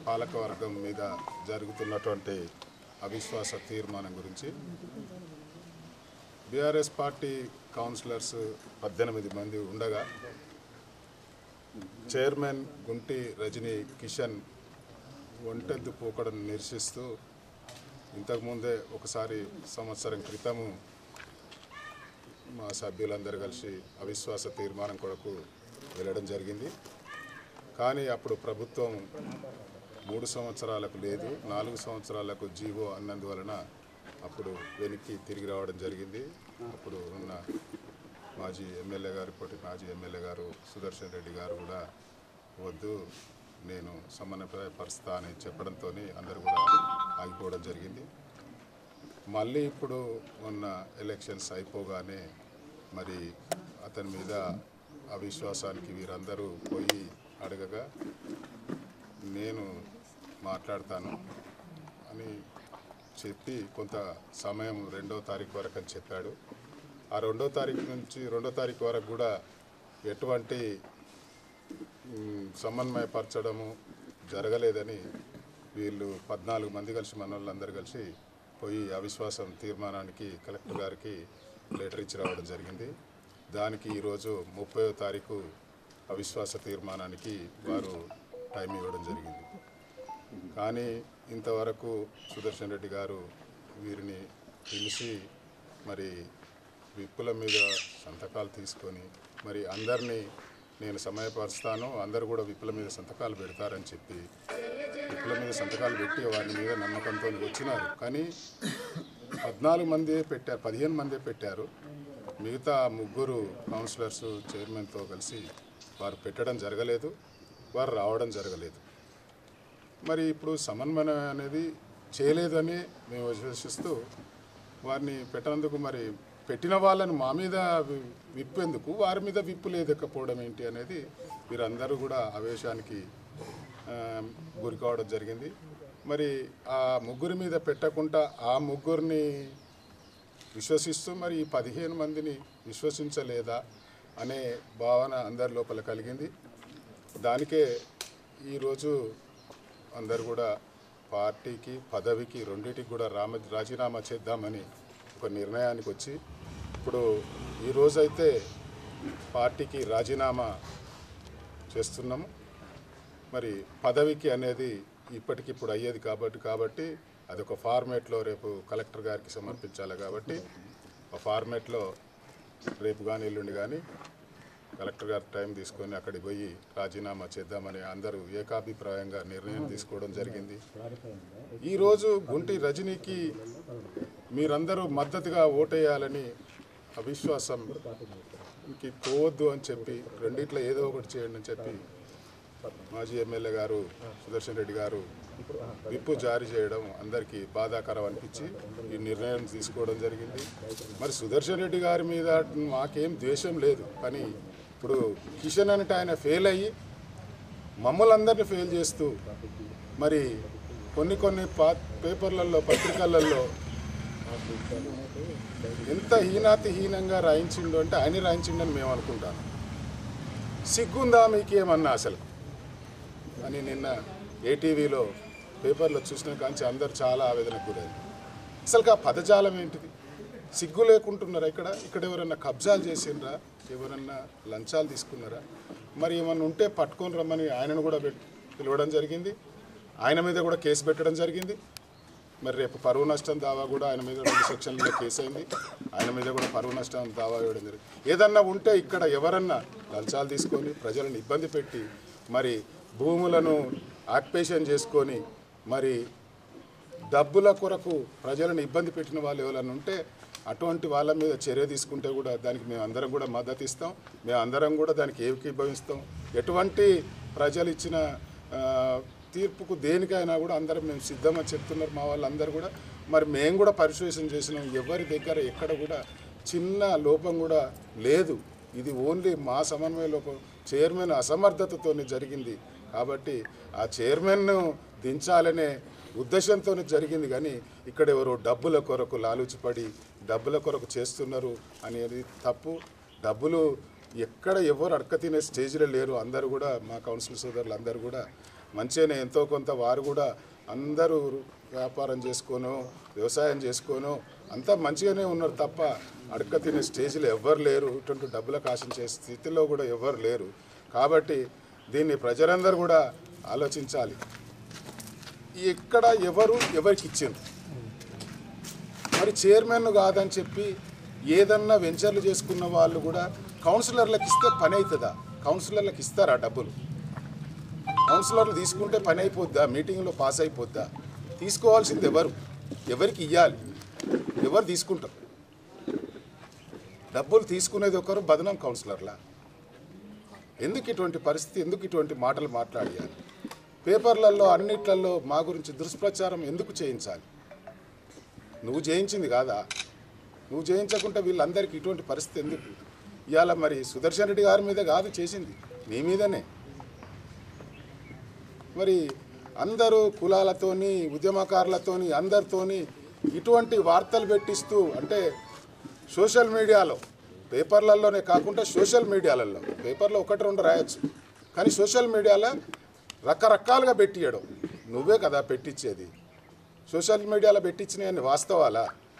పాలకవర్గం మీద జరుగుతున్నటువంటి అవిశ్వాస తీర్మానం గురించి బీఆర్ఎస్ పార్టీ కౌన్సిలర్స్ పద్దెనిమిది మంది ఉండగా చైర్మన్ గుంటి రజనీ కిషన్ ఒంటెద్దు పోకడను నిరసిస్తూ ఇంతకుముందే ఒకసారి సంవత్సరం క్రితము మా సభ్యులందరూ కలిసి అవిశ్వాస తీర్మానం కొరకు వెళ్ళడం జరిగింది కానీ అప్పుడు ప్రభుత్వం మూడు సంవత్సరాలకు లేదు నాలుగు సంవత్సరాలకు జీవో అన్నందువలన అప్పుడు వెనక్కి తిరిగి రావడం జరిగింది అప్పుడు ఉన్న మాజీ ఎమ్మెల్యే గారు ఇప్పటి మాజీ ఎమ్మెల్యే గారు సుదర్శన్ రెడ్డి గారు కూడా వద్దు నేను సమన్వయపరుస్తా అని చెప్పడంతో అందరూ కూడా ఆగిపోవడం జరిగింది మళ్ళీ ఇప్పుడు మొన్న ఎలక్షన్స్ అయిపోగానే మరి అతని మీద అవిశ్వాసానికి వీరందరూ పోయి అడగగా నేను మాట్లాడతాను అని చెప్పి కొంత సమయం రెండో తారీఖు వరకు అని చెప్పాడు ఆ రెండో తారీఖు నుంచి రెండో తారీఖు వరకు కూడా ఎటువంటి మ్, సమన్వయపరచడము జరగలేదని వీళ్ళు పద్నాలుగు మంది కలిసి మన వాళ్ళందరూ కలిసి పోయి అవిశ్వాసం తీర్మానానికి కలెక్టర్ గారికి లెటర్ ఇచ్చి రావడం జరిగింది దానికి ఈరోజు ముప్పై తారీఖు అవిశ్వాస తీర్మానానికి వారు టైం ఇవ్వడం జరిగింది కానీ ఇంతవరకు సుదర్శన్ రెడ్డి గారు వీరిని పిలిచి మరి విప్పుల మీద సంతకాలు తీసుకొని మరి అందరినీ నేను సమయపరుస్తాను అందరు కూడా విప్పుల మీద సంతకాలు పెడతారని చెప్పి విప్పుల మీద సంతకాలు పెట్టి వారి మీద నమ్మకంతో వచ్చినారు కానీ పద్నాలుగు మంది పెట్టారు పదిహేను మంది పెట్టారు మిగతా ముగ్గురు కౌన్సిలర్స్ చైర్మన్తో కలిసి వారు పెట్టడం జరగలేదు వారు రావడం జరగలేదు మరి ఇప్పుడు సమన్వయం అనేది చేయలేదని మేము విశ్వసిస్తూ వారిని పెట్టినందుకు మరి పెట్టిన వాళ్ళని మా మీద వి- విప్పేందుకు వారి మీద విప్పు లేదకపోవడం ఏంటి అనేది వీరందరూ కూడా ఆవేశానికి ఆ, గురి కావడం జరిగింది మరి ఆ ముగ్గురి మీద పెట్టకుండా ఆ ముగ్గురిని విశ్వసిస్తూ మరి ఈ పదిహేను మందిని విశ్వసించలేదా అనే భావన అందరి లోపల కలిగింది దానికే ఈరోజు అందరు కూడా పార్టీకి పదవికి రెండింటికి కూడా రామ రాజీనామా చేద్దామని ఒక నిర్ణయానికి వచ్చి ఇప్పుడు ఈరోజైతే పార్టీకి రాజీనామా చేస్తున్నాము మరి పదవికి అనేది ఇప్పటికిప్పుడు అయ్యేది కాబట్టి కాబట్టి అదొక ఫార్మేట్లో రేపు కలెక్టర్ గారికి సమర్పించాలి కాబట్టి ఆ ఫార్మేట్లో రేపు కానీ ఎల్లుండి కానీ కలెక్టర్ గారు టైం తీసుకొని అక్కడికి పోయి రాజీనామా చేద్దామని అందరూ ఏకాభిప్రాయంగా నిర్ణయం తీసుకోవడం జరిగింది ఈరోజు గుంటి రజనీకి మీరందరూ మద్దతుగా ఓటేయాలని అవిశ్వాసంకి పోవద్దు అని చెప్పి రెండిట్లో ఏదో ఒకటి చేయండి అని చెప్పి మాజీ ఎమ్మెల్యే గారు సుదర్శన్ రెడ్డి గారు విప్పు జారీ చేయడం అందరికీ బాధాకరం అనిపించి ఈ నిర్ణయం తీసుకోవడం జరిగింది మరి సుదర్శన్ రెడ్డి గారి మీద మాకేం ద్వేషం లేదు కానీ ఇప్పుడు కిషన్ అంటే ఆయన ఫెయిల్ అయ్యి మమ్మల్ని అందరినీ ఫెయిల్ చేస్తూ మరి కొన్ని కొన్ని పా పేపర్లలో పత్రికలలో ఎంత హీనాతి హీనంగా రాయించిండు అంటే ఆయన రాయించిండని మేము అనుకుంటాను సిగ్గుందా మీకేమన్నా అసలు అని నిన్న ఏటీవీలో పేపర్లో చూసిన కాంచి అందరు చాలా ఆవేదనకు గురైంది అసలు ఆ పదజాలం ఏంటిది సిగ్గు లేకుంటున్నారా ఇక్కడ ఇక్కడ ఎవరన్నా కబ్జాలు చేసిండ్రా ఎవరన్నా లంచాలు తీసుకున్నారా మరి ఏమన్నా ఉంటే పట్టుకొని రమ్మని ఆయనను కూడా పెట్ పిలవడం జరిగింది ఆయన మీద కూడా కేసు పెట్టడం జరిగింది మరి రేపు పరువు నష్టం దావా కూడా ఆయన మీద రెండు సెక్షన్లలో కేసు అయింది ఆయన మీద కూడా పరువు నష్టం దావా వేయడం జరిగింది ఏదన్నా ఉంటే ఇక్కడ ఎవరన్నా లంచాలు తీసుకొని ప్రజలను ఇబ్బంది పెట్టి మరి భూములను ఆక్యుపేషన్ చేసుకొని మరి డబ్బుల కొరకు ప్రజలను ఇబ్బంది పెట్టిన వాళ్ళు ఎవరైనా ఉంటే అటువంటి వాళ్ళ మీద చర్య తీసుకుంటే కూడా దానికి మేము అందరం కూడా మద్దతు ఇస్తాం మేము అందరం కూడా దానికి ఏకీభవిస్తాం ఎటువంటి ప్రజలు ఇచ్చిన ఆ, తీర్పుకు దేనికైనా కూడా అందరం మేము సిద్ధమని చెప్తున్నారు మా వాళ్ళందరూ కూడా మరి మేము కూడా పరిశోధన చేసినాం ఎవరి దగ్గర ఎక్కడ కూడా చిన్న లోపం కూడా లేదు ఇది ఓన్లీ మా సమన్వయ లోపం చైర్మన్ అసమర్థతతోనే జరిగింది కాబట్టి ఆ చైర్మన్ను దించాలనే ఉద్దేశంతో జరిగింది కానీ ఇక్కడ ఎవరు డబ్బుల కొరకు లాలుచిపడి డబ్బుల కొరకు చేస్తున్నారు అనేది తప్పు డబ్బులు ఎక్కడ ఎవరు అడక తినే స్టేజ్లో లేరు అందరూ కూడా మా కౌన్సిల్ సోదరులు అందరూ కూడా మంచిగానే ఎంతో కొంత వారు కూడా అందరూ వ్యాపారం చేసుకోను వ్యవసాయం చేసుకోను అంతా మంచిగానే ఉన్నారు తప్ప అడక తినే స్టేజ్లో ఎవ్వరు లేరు ఇటువంటి డబ్బులకు ఆశించే స్థితిలో కూడా ఎవ్వరు లేరు కాబట్టి దీన్ని ప్రజలందరూ కూడా ఆలోచించాలి ఇక్కడ ఎవరు ఎవరికి ఇచ్చింది మరి చైర్మన్ కాదని చెప్పి ఏదన్నా వెంచర్లు చేసుకున్న వాళ్ళు కూడా కౌన్సిలర్లకు ఇస్తే పని అవుతుందా కౌన్సిలర్లకు ఇస్తారా డబ్బులు కౌన్సిలర్లు తీసుకుంటే పని అయిపోద్దా మీటింగ్లో పాస్ అయిపోద్దా తీసుకోవాల్సింది ఎవరు ఎవరికి ఇవ్వాలి ఎవరు తీసుకుంటారు డబ్బులు తీసుకునేది ఒకరు బదనం కౌన్సిలర్లా ఎందుకు ఇటువంటి పరిస్థితి ఎందుకు ఇటువంటి మాటలు మాట్లాడియాలి పేపర్లలో అన్నిట్లలో మా గురించి దుష్ప్రచారం ఎందుకు చేయించాలి నువ్వు జయించింది కాదా నువ్వు జయించకుండా వీళ్ళందరికీ ఇటువంటి పరిస్థితి ఎందుకు ఇవాళ మరి సుదర్శన్ రెడ్డి గారి మీద కాదు చేసింది నీ మీదనే మరి అందరూ కులాలతోని ఉద్యమకారులతోని అందరితోని ఇటువంటి వార్తలు పెట్టిస్తూ అంటే సోషల్ మీడియాలో పేపర్లలోనే కాకుండా సోషల్ మీడియాలలో పేపర్లో ఒకటి రెండు రాయొచ్చు కానీ సోషల్ మీడియాలో రకరకాలుగా పెట్టియడం నువ్వే కదా పెట్టించేది సోషల్ మీడియాలో పెట్టించినవన్నీ వాస్తవాలా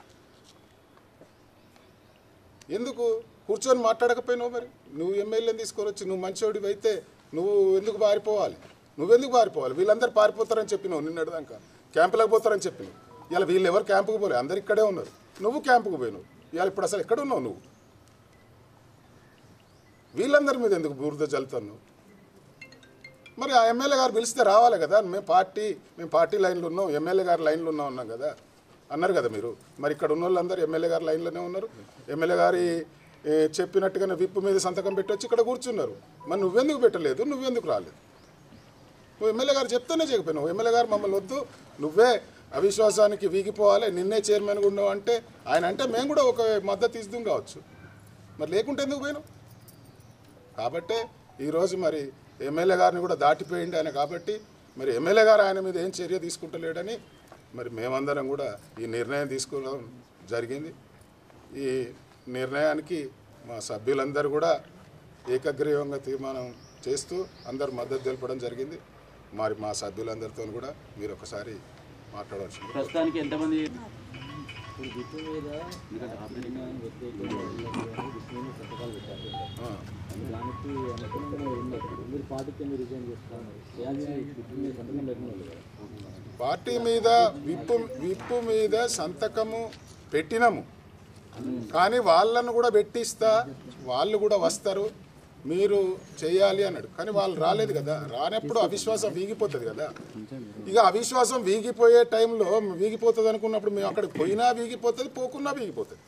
ఎందుకు కూర్చొని మాట్లాడకపోయినావు మరి నువ్వు ఎమ్మెల్యేని తీసుకొని వచ్చి నువ్వు మంచోడివి అయితే నువ్వు ఎందుకు పారిపోవాలి నువ్వెందుకు పారిపోవాలి వీళ్ళందరూ పారిపోతారని చెప్పినావు నిన్నటిదాకా క్యాంపులకు పోతారని చెప్పినావు ఇలా వీళ్ళు ఎవరు క్యాంపుకు పోలే అందరు ఇక్కడే ఉన్నారు నువ్వు క్యాంపుకు పోయినావు ఇవాళ ఇప్పుడు అసలు ఎక్కడ ఉన్నావు నువ్వు వీళ్ళందరి మీద ఎందుకు బురద చల్లుతున్నావు మరి ఆ ఎమ్మెల్యే గారు పిలిస్తే రావాలి కదా మేము పార్టీ మేము పార్టీ లైన్లో ఉన్నాం ఎమ్మెల్యే గారు లైన్లో ఉన్నాం ఉన్నాం కదా అన్నారు కదా మీరు మరి ఇక్కడ ఉన్న వాళ్ళందరూ ఎమ్మెల్యే గారు లైన్లోనే ఉన్నారు ఎమ్మెల్యే గారి ఏ, చెప్పినట్టుగానే విప్పు మీద సంతకం పెట్టొచ్చి ఇక్కడ కూర్చున్నారు మరి నువ్వెందుకు పెట్టలేదు నువ్వెందుకు రాలేదు నువ్వు ఎమ్మెల్యే గారు చెప్తేనే చేయకపోయినావు ఎమ్మెల్యే గారు మమ్మల్ని వద్దు నువ్వే అవిశ్వాసానికి వీగిపోవాలి నిన్నే చైర్మన్గా ఉన్నావు అంటే ఆయన అంటే మేము కూడా ఒక మద్దతు ఇద్దాం కావచ్చు మరి లేకుంటే ఎందుకు పోయినావు కాబట్టే ఈరోజు మరి ఎమ్మెల్యే గారిని కూడా దాటిపోయింది ఆయన కాబట్టి మరి ఎమ్మెల్యే గారు ఆయన మీద ఏం చర్య తీసుకుంటలేడని మరి మేమందరం కూడా ఈ నిర్ణయం తీసుకోవడం జరిగింది ఈ నిర్ణయానికి మా సభ్యులందరూ కూడా ఏకగ్రీవంగా తీర్మానం చేస్తూ అందరు మద్దతు తెలపడం జరిగింది మరి మా సభ్యులందరితో కూడా మీరు ఒకసారి మాట్లాడవచ్చు ప్రస్తుతానికి ఎంతమంది ఇప్పుడు విప్పు మీద నిర్ణయాన్ని వ్యతిరేకంగా విప్పు మీద సంతకాలు పెట్టారు దానికి అనుగుణంగా ఉన్నప్పుడు మీరు పార్టీకి ఎందుకు రిజైన్ చేస్తున్నారు చేయాల్సిన విప్పు మీద సంతకం లేకుండా కదా పార్టీ మీద విప్పు విప్పు మీద సంతకము పెట్టినాము కానీ వాళ్ళను కూడా పెట్టిస్తా వాళ్ళు కూడా వస్తారు మీరు చేయాలి అన్నాడు కానీ వాళ్ళు రాలేదు కదా రానప్పుడు అవిశ్వాసం వీగిపోతుంది కదా ఇక అవిశ్వాసం వీగిపోయే టైంలో వీగిపోతుంది అనుకున్నప్పుడు మేము అక్కడికి పోయినా వీగిపోతుంది పోకున్నా వీగిపోతుంది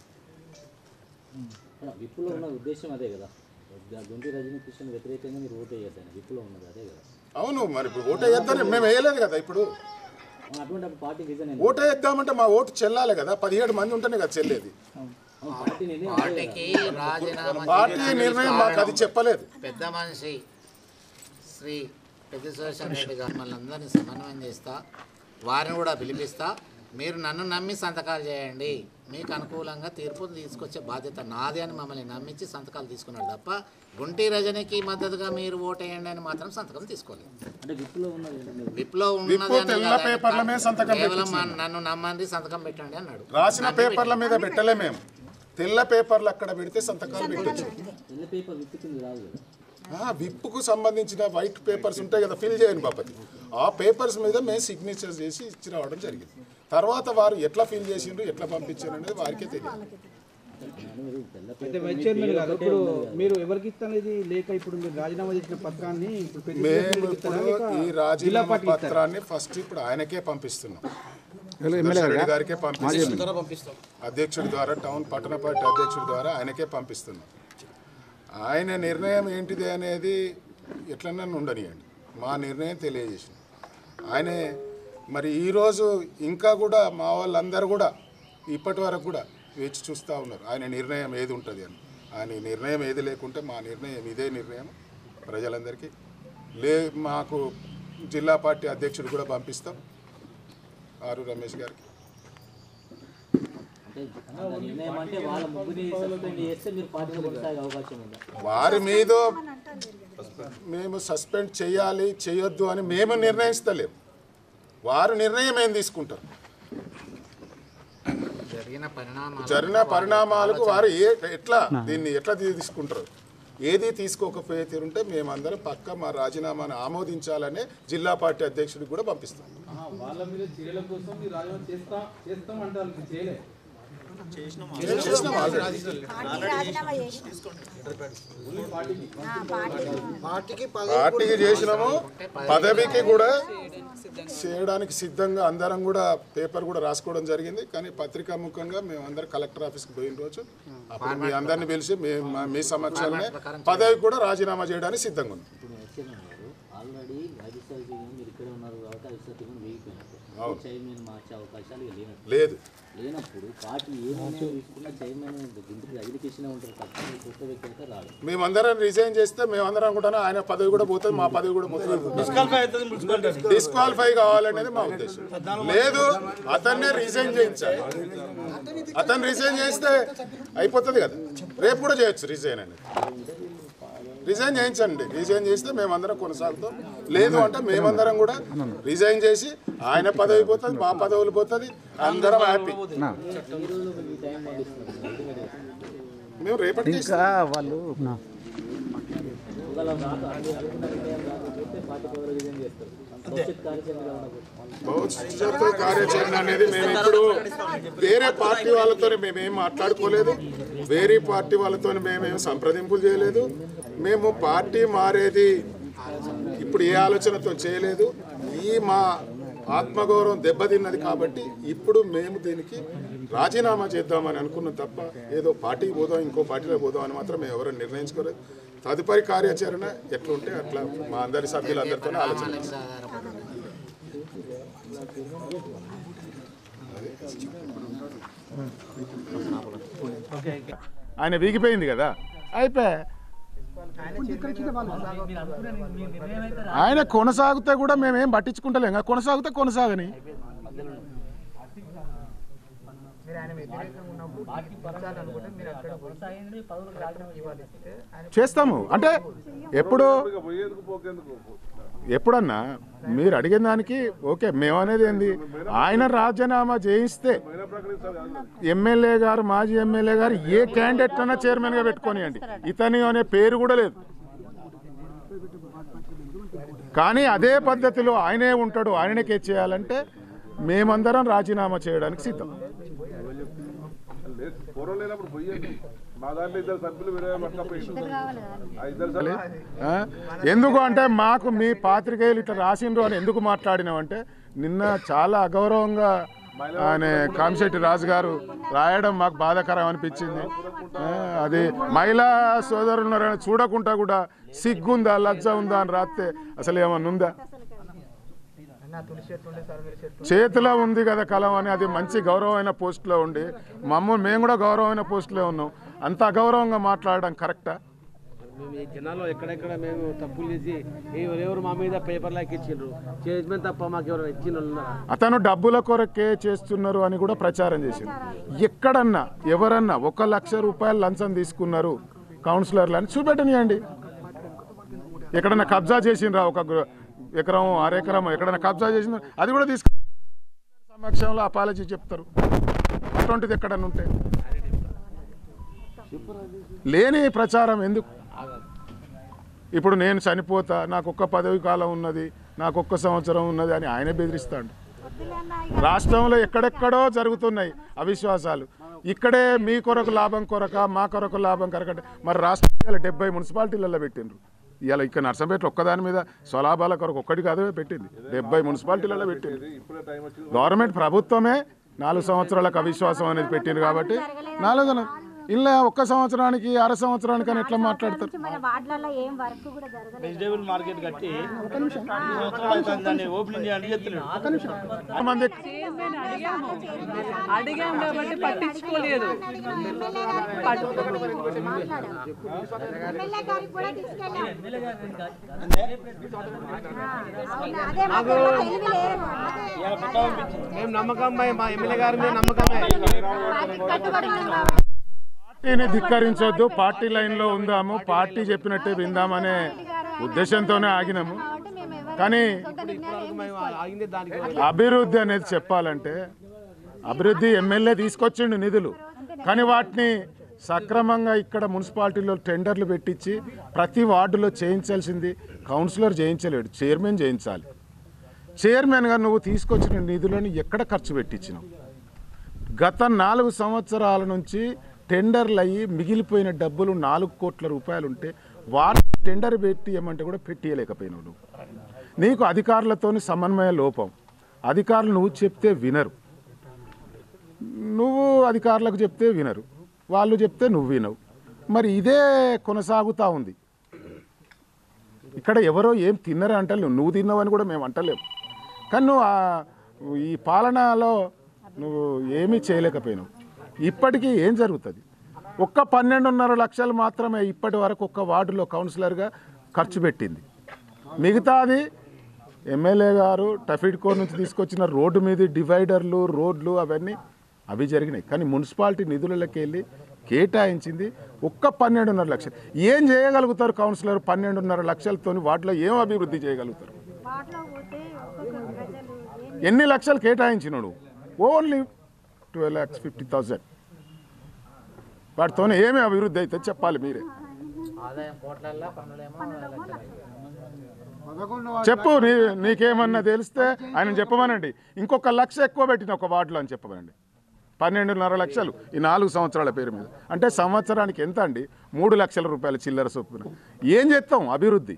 విప్పులో ఉన్న ఉద్దేశం అదే కదా గుంటి రజనీ కిషన్ వ్యతిరేకంగా మీరు ఓటు వేయద్దని విప్పులో ఉన్నది అదే కదా అవును మరి ఇప్పుడు ఓటు వేద్దాం మేము వేయలేదు కదా ఇప్పుడు అటువంటి అప్పుడు పార్టీ రిజైన్ ఓటు వేద్దామంటే మా ఓటు చెల్లాలి కదా పదిహేడు మంది ఉంటేనే కదా చెల్లేది పార్టీ నిర్ణయం అదే కదా. పార్టీకి రాజీనామా పార్టీ నిర్ణయం మాకు అది చెప్పలేదు పెద్ద మనిషి శ్రీ పెద్దశేషన్ రెడ్డి గారు మమ్మల్ని అందరినీ సమన్వయం చేస్తా వారిని కూడా పిలిపిస్తా మీరు నన్ను నమ్మి సంతకాలు చేయండి మీకు అనుకూలంగా తీర్పు తీసుకొచ్చే బాధ్యత నాది అని మమ్మల్ని నమ్మించి సంతకాలు తీసుకున్నాడు తప్ప గుంటి రజనికి మద్దతుగా మీరు ఓటేయండి అని మాత్రం సంతకం తీసుకోలేదు అంటే విప్పులో ఉన్నది మీరు విప్లో విప్పు ఉన్నది అని తెల్ల కాదు. పేపర్ల మీద సంతకం కేవలం మా- నన్ను నమ్మండి సంతకం పెట్టండి అన్నాడు రాసిన పేపర్ల మీద పెట్టలే మేము తెల్ల పేపర్లు అక్కడ పెడితే సంతకాలు పెట్టచ్చు తెల్ల పేపర్ విప్పు కింద రాదు కదా విప్పుకు సంబంధించిన వైట్ పేపర్స్ ఉంటాయి కదా ఫిల్ చేయని బాపతి ఆ పేపర్స్ మీద మేము సిగ్నేచర్స్ చేసి ఇచ్చి రావడం జరిగింది తర్వాత వారు ఎట్లా ఫిల్ చేసిండ్రు ఎట్లా పంపించారు అనేది వారికే తెలియదు మీరు తెల్ల అయితే వైస్ చైర్మన్ గారు ఇప్పుడు మీరు ఎవరికి ఇస్తాను ఇది లేక ఇప్పుడు మీరు రాజీనామా చేసిన పత్రాన్ని ఇప్పుడు పెద్ద మేము చైర్మన్కి ఇప్పుడు ఇస్తారా లేక ఈ జిల్లా రాజీనామా పార్టీకి ఇస్తారా? పత్రాన్ని ఫస్ట్ ఇప్పుడు ఆయనకే పంపిస్తున్నాం ఎమ్మెల్యే రెడ్డి గారా? గారికే పంపిస్తున్నాం అధ్యక్షుడి ద్వారా టౌన్ పట్టణ పార్టీ అధ్యక్షుడి ద్వారా ఆయనకే పంపిస్తున్నాం ఆయన నిర్ణయం ఏంటిది అనేది ఎట్లన్నా ఉండనియండి మా నిర్ణయం తెలియజేసింది ఆయనే మరి ఈరోజు ఇంకా కూడా మా వాళ్ళందరూ కూడా ఇప్పటి వరకు కూడా వేచి చూస్తూ ఉన్నారు ఆయన నిర్ణయం ఏది ఉంటుంది అని ఆయన నిర్ణయం ఏది లేకుంటే మా నిర్ణయం ఇదే నిర్ణయం ప్రజలందరికీ లే మాకు జిల్లా పార్టీ అధ్యక్షుడు కూడా పంపిస్తాం ఆరు రమేష్ గారికి అంటే అంటే ఆ నిర్ణయం అంటే వాళ్ళ ముగ్గురిని సస్పెండ్ చేస్తే మీరు పార్టీలో కొనసాగే అవకాశం ఉందా వారి మీద మేము సస్పెండ్ చేయాలి చేయొద్దు అని మేము నిర్ణయిస్తలేము వారు నిర్ణయం ఏం తీసుకుంటారు జరిగిన పరిణామాలు జరిగిన పరిణామాలకు వారు ఏ ఎట్లా దీన్ని ఎట్లా తీసుకుంటారు ఏది తీసుకోకపోయే తీరుంటే మేమందరం పక్క మా రాజీనామాను ఆమోదించాలనే జిల్లా పార్టీ అధ్యక్షుడికి కూడా పంపిస్తాం వాళ్ళ మీద చర్యల కోసం మీరు రాజీనామా చేస్తాం చేస్తాం అంటారు మీరు చేయలే చేసినాం already. పార్టీ రాజీనామా చేసిన పార్టీ పార్టీకి చేసినాము పదవికి కూడా చేయడానికి సిద్ధంగా అందరం కూడా పేపర్ కూడా రాసుకోవడం జరిగింది కానీ పత్రికా ముఖంగా మేము అందరం కలెక్టర్ ఆఫీస్కి పోయిన రోజు అప్పుడు మీ అందరిని పిలిచి మేము మా- మీ సమక్షంలోనే పదవికి కూడా రాజీనామా చేయడానికి సిద్ధంగా ఉంది ఇప్పుడు చైర్మన్ గారు ఆల్రెడీ రాజ్యసభ సీఎం మీరు ఇక్కడే ఉన్నారు కాబట్టి రాజ్యసభ సీఎం వేగిపోయినట్టు అవును. చైర్మన్ మార్చే అవకాశాలు ఇక లేనట్టు లేదు లేనప్పుడు పార్టీ ఏ నిర్ణయం తీసుకున్నా చైర్మన్ ఇంటికి అగ్రికేషన్ ఉంటారు తప్ప ఈ కొత్త వ్యక్తి అయితే రాడు మేమందరం రిజైన్ చేస్తే మేమందరం అనుకుంటాను ఆయన పదవి కూడా పోతుంది మా పదవి కూడా పోతుంది డిస్క్వాలిఫై కావాలనేది మా ఉద్దేశం లేదు అతన్నే రిజైన్ చేయించాలి అతను రిజైన్ చేస్తే అయిపోతుంది కదా రేపు కూడా చేయొచ్చు రిజైన్ అనేది రిజైన్ చేయించండి రిజైన్ చేస్తే మేమందరం కొనసాగుతాం లేదు అంటే మేమందరం కూడా రిజైన్ చేసి ఆయన పదవి పోతుంది మా పదవులు పోతుంది అందరం హ్యాపీ ఈ రోజు ఈ టైం పంపిస్తున్నారు ultimate. మేము రేపటి ఇంకా వాళ్ళు ఒకవేళ రాక అంటే అనుకున్న నిర్ణయం రాకపోతే పార్టీ పదవులు రిజైన్ చేస్తారు భవిష్యత్ కార్యాచరణ ఉండకపోతే భవిష్యత్తు కార్యాచరణ అనేది మేము ఇప్పుడు వేరే పార్టీ వాళ్ళతో మేమేం మాట్లాడుకోలేదు వేరే పార్టీ వాళ్ళతో మేమేం సంప్రదింపులు చేయలేదు మేము పార్టీ మారేది ఇప్పుడు ఏ ఆలోచనతో చేయలేదు ఈ మా ఆత్మగౌరవం దెబ్బతిన్నది కాబట్టి ఇప్పుడు మేము దీనికి రాజీనామా చేద్దామని అనుకున్నాం తప్ప ఏదో పార్టీకి పోదాం ఇంకో పార్టీలో పోదాం అని మాత్రం మేము ఎవరు నిర్ణయించుకోలేదు తదుపరి కార్యాచరణ ఎట్లుంటే అట్లా మా అందరి సభ్యులందరితో ఆలోచన మీద ఆధారపడి ఉంది. ఆయన వీగిపోయింది కదా అయిపోయా ఆయన కొనసాగితే కూడా మేమేం పట్టించుకుంటలేం కదా, కొనసాగితే కొనసాగని చేస్తాము అంటే ఎప్పుడు ఎప్పుడన్నా మీరు అడిగిన దానికి ఓకే మేమనేది ఏంది ఆయన రాజీనామా చేయిస్తే ఎమ్మెల్యే గారు మాజీ ఎమ్మెల్యే గారు ఏ క్యాండిడేట్ అన్నా చైర్మన్గా పెట్టుకోనియండి ఇతని అనే పేరు కూడా లేదు కానీ అదే పద్ధతిలో ఆయనే ఉంటాడు ఆయనకే చేయాలంటే మేమందరం రాజీనామా చేయడానికి సిద్ధం పూర్వం లేనప్పుడు పోయేది మా దాంట్లో ఇద్దరు సభ్యులు వేరే పట్టుకపోయింది ఆ ఇద్దరు సభ్యులు ఆ? ఎందుకు అంటే మాకు మీ పాత్రికేయులు ఇట్లా రాసిండ్రు అని ఎందుకు మాట్లాడినామంటే నిన్న చాలా అగౌరవంగా ఆయన కామిశెట్టి రాజు గారు రాయడం మాకు బాధాకరం అనిపించింది ఆ, అది మహిళా సోదరులు ఉన్నారని చూడకుండా కూడా సిగ్గుందా లజ్జ ఉందా అని రాస్తే అసలు ఏమన్నా ఉందా చేతిలో ఉంది కదా కలం అని అది మంచి గౌరవమైన పోస్టులో ఉండి మమ్మల్ని మేము కూడా గౌరవమైన పోస్టులో ఉన్నాం అంత అగౌరవంగా మాట్లాడడం కరెక్టా మేము ఈ జనాల్లో ఎక్కడెక్కడ మేము తప్పులు చేసి ఎవరెవరు మా మీద పేపర్లకు ఇచ్చిండ్రు చేసిన తప్ప మాకు ఎవరు ఇచ్చిన వాళ్ళు ఉన్నారా అతను డబ్బుల కొరకే చేస్తున్నారు అని కూడా ప్రచారం చేసింది ఎక్కడన్నా ఎవరన్నా ఒక లక్ష రూపాయలు లంచం తీసుకున్నారు కౌన్సిలర్లు అని చూపెట్టనియండి ఎక్కడన్నా కబ్జా చేసిండ్రా ఒక గృ- ఎకరం అరెకరం ఎక్కడన్నా కబ్జా చేసిండ్రా అది కూడా తీసుకు సమక్షంలో అపాలజీ చెప్తారు అటువంటిది ఎక్కడన్నా ఉంటే లేని ప్రచారం ఎందుకు ఇప్పుడు నేను చనిపోతా నాకు ఒక్క పదవి కాలం ఉన్నది నాకు ఒక్క సంవత్సరం ఉన్నది అని ఆయనే బెదిరిస్తాడు రాష్ట్రంలో ఎక్కడెక్కడో జరుగుతున్నాయి అవిశ్వాసాలు ఇక్కడే మీ కొరకు లాభం కొరక మా కొరకు లాభం కొరకంటే మరి రాష్ట్రం డెబ్బై మున్సిపాలిటీలలో పెట్టిండ్రు ఇవాళ ఇక్కడ నర్సంపేటలో ఒక్కదాని మీద స్వలాభాల కొరకు ఒక్కటి కాదే పెట్టింది డెబ్బై మున్సిపాలిటీలలో పెట్టింది ఇప్పుడే టైం వచ్చింది గవర్నమెంట్ ప్రభుత్వమే నాలుగు సంవత్సరాలకు అవిశ్వాసం అనేది పెట్టింది కాబట్టి నాలుగు ఇలా ఒక్క సంవత్సరానికి అర సంవత్సరానికి అని ఎట్లా మాట్లాడతారు మన వార్డులలో ఏం వర్క్ కూడా జరగలేదు వెజిటేబుల్ మార్కెట్ కట్టి సంవత్సరాలు అవుతుంది దాన్ని ఓపెనింగ్ చేయాలని చెప్తున్నాడు మంది అడిగాం కాబట్టి పట్టించుకోలేదు ఎమ్మెల్యే గారికి కూడా తీసుకెళ్ళాం ఆ, అవునా, అదే మాకు తెలివి లేదు మేము నమ్మకం మా ఎమ్మెల్యే గారి మీద నమ్మకమే కట్టుబడి ఉన్నాం కాబట్టి పార్టీని ధిక్కరించొద్దు పార్టీ లైన్లో ఉందాము పార్టీ చెప్పినట్టే విందామనే ఉద్దేశంతోనే ఆగినాము మేము ఎవరు కానీ సొంత నిర్ణయాలు ఏం మేము ఆగింది దానికి అభివృద్ధి అనేది చెప్పాలంటే అభివృద్ధి ఎమ్మెల్యే తీసుకొచ్చిండు నిధులు కానీ వాటిని సక్రమంగా ఇక్కడ మున్సిపాలిటీలో టెండర్లు పెట్టించి ప్రతి వార్డులో చేయించాల్సింది కౌన్సిలర్ చేయించలేడు చైర్మన్ చేయించాలి చైర్మన్గా నువ్వు తీసుకొచ్చిన నిధులను ఎక్కడ ఖర్చు పెట్టించినావు గత నాలుగు సంవత్సరాల నుంచి టెండర్లు అయ్యి మిగిలిపోయిన డబ్బులు నాలుగు కోట్ల రూపాయలు ఉంటే వాటి టెండర్ పెట్టి ఏమంటే కూడా పెట్టియలేకపోయినావు నువ్వు నీకు అధికారులతోని సమన్వయ లోపం అధికారులు నువ్వు చెప్తే వినరు నువ్వు అధికారులకు చెప్తే వినరు వాళ్ళు చెప్తే నువ్వు వినవు మరి ఇదే కొనసాగుతూ ఉంది ఇక్కడ ఎవరో ఏం తిన్నరే అంటలేవు నువ్వు తిన్నావని కూడా మేము అంటలేము కానీ నువ్వు ఆ- ఈ పాలనలో నువ్వు ఏమీ చేయలేకపోయినావు ఇప్పటికీ ఏం జరుగుతుంది ఒక్క పన్నెండున్నర లక్షలు మాత్రమే ఇప్పటి వరకు ఒక్క వార్డులో కౌన్సిలర్గా ఖర్చు పెట్టింది మిగతాది ఎమ్మెల్యే గారు టఫిడ్కో నుంచి తీసుకొచ్చిన రోడ్డు మీద డివైడర్లు రోడ్లు అవన్నీ అవి జరిగినాయి కానీ మున్సిపాలిటీ నిధులకి వెళ్ళి కేటాయించింది ఒక్క పన్నెండున్నర లక్షలు ఏం చేయగలుగుతారు కౌన్సిలర్ పన్నెండున్నర లక్షలతో వాటిలో ఏం అభివృద్ధి చేయగలుగుతారు వాటిలో పోతే ఒక్కొక్క ప్రజలు ఏం ఎన్ని లక్షలు కేటాయించినాడు only twelve lakhs fifty thousand వాటితోనే ఏమి అభివృద్ధి అయితే చెప్పాలి మీరే ఆదాయం కోట్లల్లో పన్నులేమో లక్షలు. చెప్పు నీ నీకేమన్నా తెలిస్తే ఆయన చెప్పమనండి ఇంకొక లక్ష ఎక్కువ పెట్టిన ఒక వార్డులో అని చెప్పమనండి పన్నెండున్నర లక్షలు ఈ నాలుగు సంవత్సరాల పేరు మీద అంటే సంవత్సరానికి ఎంత అండి మూడు లక్షల రూపాయల చిల్లర చొప్పున ఏం చేస్తాం అభివృద్ధి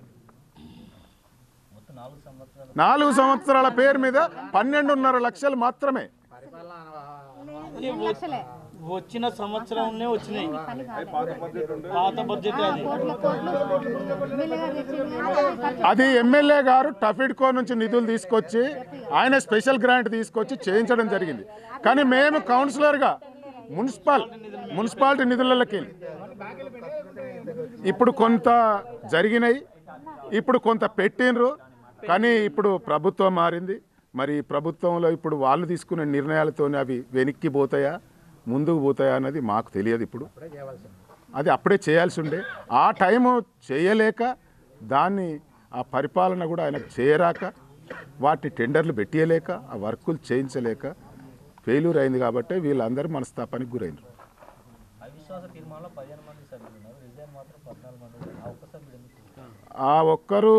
నాలుగు సంవత్సరాల పేరు మీద పన్నెండున్నర లక్షలు మాత్రమే పరిపాలన అనుభవం రెండు లక్షలే వచ్చిన సంవత్సరంనే వచ్చినాయి పాత బడ్జెట్ అది కోట్ల కోట్లు ఎమ్మెల్యే గారు తెచ్చింది కానీ అది ఖర్చు అది ఎమ్మెల్యే గారు టఫిడ్కో నుంచి నిధులు తీసుకొచ్చి ఆయన స్పెషల్ గ్రాంట్ తీసుకొచ్చి చేయించడం జరిగింది కానీ మేము కౌన్సిలర్గా మున్సిపల్ మున్సిపాలిటీ నిధులకి వెళ్ళి ఇప్పుడు కొంత జరిగినాయి ఇప్పుడు కొంత పెట్టినరు కానీ ఇప్పుడు ప్రభుత్వం మారింది మరి ఈ ప్రభుత్వంలో ఇప్పుడు వాళ్ళు తీసుకునే నిర్ణయాలతోనే అవి వెనక్కి పోతాయా ముందుకు పోతాయా అన్నది మాకు తెలియదు ఇప్పుడు అది అప్పుడే చేయాల్సి ఉండే ఆ టైము చేయలేక దాన్ని ఆ పరిపాలన కూడా ఆయనకు చేయరాక వాటి టెండర్లు పెట్టియలేక ఆ వర్కులు చేయించలేక ఫెయిల్యూర్ అయింది కాబట్టి వీళ్ళందరూ మనస్తాపానికి గురైనరు అవిశ్వాస తీర్మానంలో పదిహేను మంది సభ్యులు ఉన్నారు రిజైన్ మాత్రం పద్నాలుగు మంది ఉన్నారు. ఆ ఒక్క సభ్యుడు ఎందుకు ఆ ఒక్కరు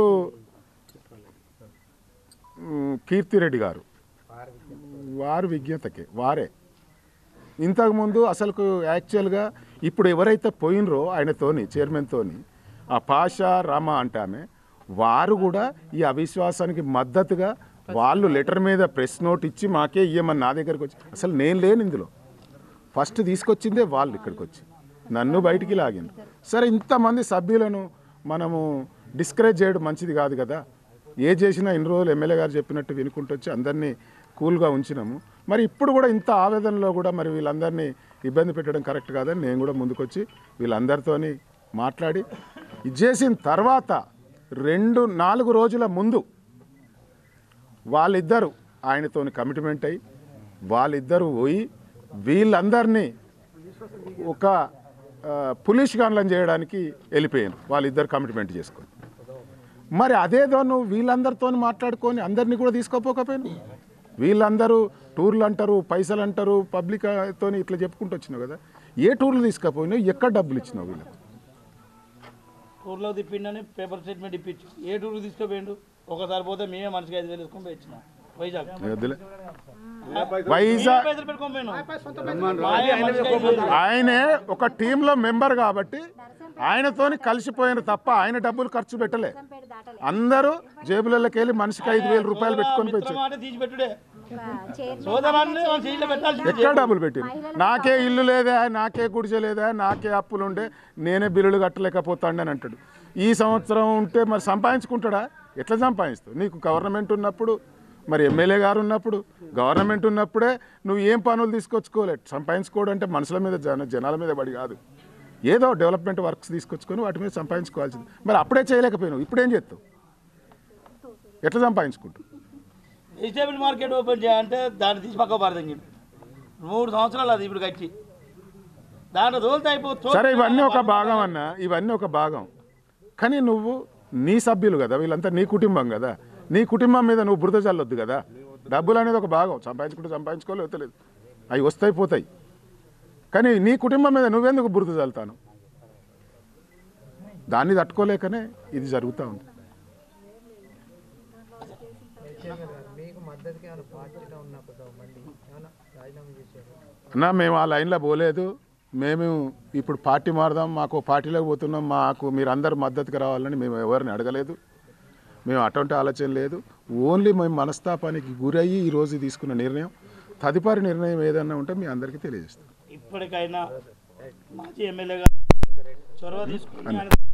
మ్, కీర్తిరెడ్డి గారు వారు విజ్ఞతకే వారే ఇంతకుముందు అసలుకు యాక్చువల్గా ఇప్పుడు ఎవరైతే పోయినరో ఆయనతోని చైర్మన్తోని ఆ పాషా రామ అంటే ఆమె వారు కూడా ఈ అవిశ్వాసానికి మద్దతుగా వాళ్ళు లెటర్ మీద ప్రెస్ నోట్ ఇచ్చి మాకే ఇయ్యమని నా దగ్గరకు వచ్చి అసలు నేను లేను ఇందులో ఫస్ట్ తీసుకొచ్చిందే వాళ్ళు ఇక్కడికి వచ్చి నన్ను బయటికి లాగింది సరే ఇంతమంది సభ్యులను మనము డిస్కరేజ్ చేయడం మంచిది కాదు కదా ఏ చేసినా ఇన్ని రోజులు ఎమ్మెల్యే గారు చెప్పినట్టు వినుకుంటూ వచ్చి అందరినీ కూల్గా ఉంచినాము మరి ఇప్పుడు కూడా ఇంత ఆవేదనలో కూడా మరి వీళ్ళందరినీ ఇబ్బంది పెట్టడం కరెక్ట్ కాదని నేను కూడా ముందుకొచ్చి వీళ్ళందరితోని మాట్లాడి ఇది చేసిన తర్వాత రెండు నాలుగు రోజుల ముందు వాళ్ళిద్దరు ఆయనతోని కమిట్మెంట్ అయ్యి వాళ్ళిద్దరు పోయి వీళ్ళందరినీ ఒక ఆ, పులిష్ గన్లను చేయడానికి వెళ్ళిపోయాను వాళ్ళిద్దరు కమిట్మెంట్ చేసుకొని మరి అదేదో నువ్వు వీళ్ళందరితో మాట్లాడుకొని అందరినీ కూడా తీసుకోపోకపోయాను వీళ్ళందరూ టూర్లు అంటారు పైసలు అంటారు పబ్లిక్ తోని ఇట్లా చెప్పుకుంటూ వచ్చినావు కదా ఏ టూర్లు తీసుకపోయినావు ఎక్కడ డబ్బులు ఇచ్చినావు వీళ్ళకి టూర్లో తిప్పిండని పేపర్ స్టేట్మెంట్ ఇప్పించు ఏ టూర్ తీసుకుపోయిండు ఒకసారి పోతే మేమే మనిషికి ఐదు వేలు వేసుకొని పోయి ఇచ్చినాం వైజాగ్ వద్దులే. మేమే వైజాగ్ పైసలు పెట్టుకొని పోయినాం మాయే మనిషికి ఐదు వేలు. ఆయనే ఒక టీంలో మెంబర్ కాబట్టి ఆయనతోని కలిసిపోయిన తప్ప ఆయన డబ్బులు ఖర్చు పెట్టలే అందరూ జేబులలోకి వెళ్ళి మనిషికి ఐదు వేల రూపాయలు పెట్టుకొని పోయి మిత్రం మాట తీసి పెట్టుడే చైర్మన్ సోదరాన్ని మన చేతిలో పెట్టాల్సి ఎక్కడ డబ్బులు పెట్టింది నాకే ఇల్లు లేదా నాకే గుడిసె లేదా నాకే అప్పులు ఉండే నేనే బిల్లులు కట్టలేకపోతాండి అని అంటాడు ఈ సంవత్సరం ఉంటే మరి సంపాదించుకుంటాడా ఎట్లా సంపాదిస్తావు నీకు గవర్నమెంట్ ఉన్నప్పుడు మరి ఎమ్మెల్యే గారు ఉన్నప్పుడు గవర్నమెంట్ ఉన్నప్పుడే నువ్వు ఏం పనులు తీసుకొచ్చుకోలేదు సంపాదించుకోవడం అంటే మనుషుల మీద జన జనాల మీద పడి కాదు ఏదో డెవలప్మెంట్ వర్క్స్ తీసుకొచ్చుకొని వాటి మీద సంపాదించుకోవాల్సింది మరి అప్పుడే చేయలేకపోయినావు ఇప్పుడేం చేస్తావు ఎట్లా సంపాదించుకుంటావు వెజిటేబుల్ మార్కెట్ ఓపెన్ చేయాలంటే దాన్ని తీసి పక్క పడదండి మూడు సంవత్సరాలు అది ఇప్పుడు కట్టి దాంట్లో తోలితే అయిపోతుంది సరే ఇవన్నీ ఒక భాగం అన్న ఇవన్నీ ఒక భాగం కానీ నువ్వు నీ సభ్యులు కదా వీళ్ళంతా నీ కుటుంబం కదా నీ కుటుంబం మీద నువ్వు బురద చల్లొద్దు కదా డబ్బులు అనేది ఒక భాగం సంపాదించుకుంటే సంపాదించుకోవాలి వస్తలేదు అవి వస్తాయి పోతాయి కానీ నీ కుటుంబం మీద నువ్వెందుకు బురద చల్లుతాను దాన్ని తట్టుకోలేకనే ఇది జరుగుతూ ఉంది అన్నా మేము ఆ లైన్లో పోలేదు మేము ఇప్పుడు పార్టీ మారదాం మాకు పార్టీలోకి పోతున్నాం మాకు మీరు అందరు మద్దతుగా రావాలని మేము ఎవరిని అడగలేదు మేము అటువంటి ఆలోచన లేదు ఓన్లీ మేము మనస్తాపానికి గురయ్యి ఈరోజు తీసుకున్న నిర్ణయం తదుపరి నిర్ణయం ఏదన్నా ఉంటే మీ అందరికీ తెలియజేస్తాం ఇప్పటికైనా మాజీ ఎమ్మెల్యేగా చొరవ తీసుకుని ఆయన